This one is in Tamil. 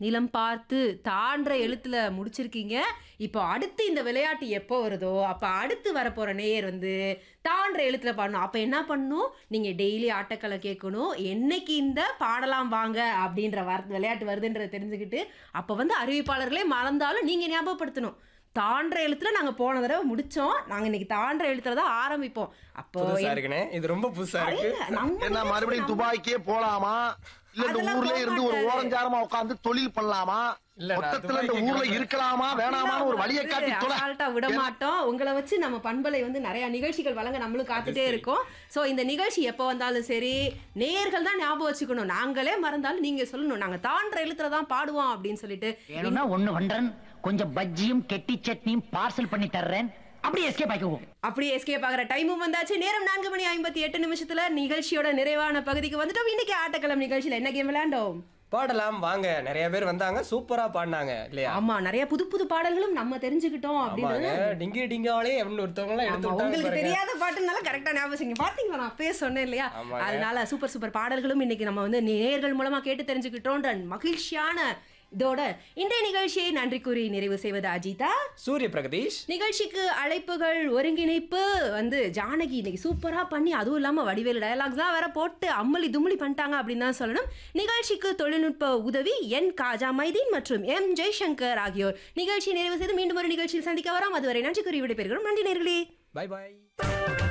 நிலம் பார்த்து தான்ற எழுத்துல முடிச்சிருக்கீங்க இப்போ அடுத்து இந்த விளையாட்டு எப்போ வருதோ அப்போ அடுத்து வரப்போற நேயர் வந்து தான்ற எழுத்துல பாடணும் அப்போ என்ன பண்ணணும் நீங்க டெய்லி ஆட்டக்களை கேட்கணும் என்னைக்கு இந்த பாடலாம் வாங்க அப்படின்ற வர் விளையாட்டு வருதுன்றதை தெரிஞ்சுக்கிட்டு அப்போ வந்து அறிவிப்பாளர்களே மறந்தாலும் நீங்க ஞாபகப்படுத்தணும் தான்ற எழுத்துல நாங்க போன தடவை முடிச்சோம் நாங்க இன்னைக்கு தான்ற எழுத்துல தான் ஆரம்பிப்போம் அப்போ புதுசா இருக்குண்ணே இது ரொம்ப புதுசா இருக்கு நம்ம என்ன மறுபடியும் துபாய்க்கே போலாமா இல்ல இந்த அதெல்லாம் ஊர்ல போக இருந்து ஒரு மாட்டாரு. ஓரஞ்சாரமா உட்கார்ந்து தொழில் பண்ணலாமா இல்ல, நான் மொத்தத்துல இந்த துபாய்க்கு ஊர்ல கேட்கல. இருக்கலாமா வேணாமான்னு ஒரு வழியை காட்டி தொலை அசால்ட்டா விட மாட்டோம் உங்களை வச்சு நம்ம பண்பலை வந்து நிறைய நிகழ்ச்சிகள் வழங்க நம்மளும் காத்துட்டே இருக்கோம் சோ இந்த நிகழ்ச்சி எப்போ வந்தாலும் சரி நேர்கள் தான் ஞாபகம் வச்சுக்கணும் நாங்களே மறந்தாலும் நீங்க சொல்லணும் நாங்க தான்ற எழுத்துல தான் பாடுவோம் அப்படின்னு சொல்லிட்டு வேணும்னா ஒண்ணு பண்றேன் கொஞ்சம் பஜ்ஜியும் கெட்டி சட்னியும் பார்சல் பண்ணி தர்றேன் அப்படியே எஸ்கேப் ஆகிக்குவோம் அப்படியே எஸ்கேப் ஆகிற டைமும் வந்தாச்சு நேரம் நான்கு மணி ஐம்பத்தி எட்டு நிமிஷத்துல நிகழ்ச்சியோட நிறைவான பகுதிக்கு வந்துட்டோம் இன்னைக்கு ஆட்டக்கிழமை நிகழ்ச்சியில என்ன கேம் விளையாண்டோம் பாடலாம் வாங்க நிறைய பேர் வந்தாங்க சூப்பரா பாடினாங்க இல்லையா ஆமா நிறைய புது புது பாடல்களும் நம்ம தெரிஞ்சுக்கிட்டோம் ஆமாங்க அப்படின்னு டிங்கி டிங்காலே அப்படின்னு ஒருத்தவங்க எல்லாம் எடுத்து ஆமா, விட்டாங்க உங்களுக்கு பாருங்க. தெரியாத பாட்டுனால கரெக்டா ஞாபகம் வச்சுங்க. பாத்தீங்களா நான் அப்பயே சொன்னேன் இல்லையா ஆமாங்க. அதனால சூப்பர் சூப்பர் பாடல்களும் இன்னைக்கு நம்ம வந்து நேயர்கள் மூலமா கேட்டு தெரிஞ்சுக்கிட்டோன்ற மகிழ்ச்சியான இதோட இன்றைய நிகழ்ச்சியை நன்றி கூறி நிறைவு செய்வது அஜிதா சூரிய பிரகதீஷ் நிகழ்ச்சிக்கு அழைப்புகள் ஒருங்கிணைப்பு வந்து ஜானகி இன்னைக்கு சூப்பரா பண்ணி அதுவும் இல்லாம வடிவேலு டயலாக்ஸ் தான் வேற போட்டு அம்மளி தும்மளி பண்ணிட்டாங்க அப்படின்னு தான் சொல்லணும் நிகழ்ச்சிக்கு தொழில்நுட்ப உதவி என் காஜா மைதீன் மற்றும் எம் ஜெய்சங்கர் ஆகியோர் நிகழ்ச்சி நிறைவு செய்து மீண்டும் ஒரு நிகழ்ச்சியில் சந்திக்க வரோம் அதுவரை நன்றி கூறி விடைபெறுகிறோம் நன்றி நேர்களே பை பாய்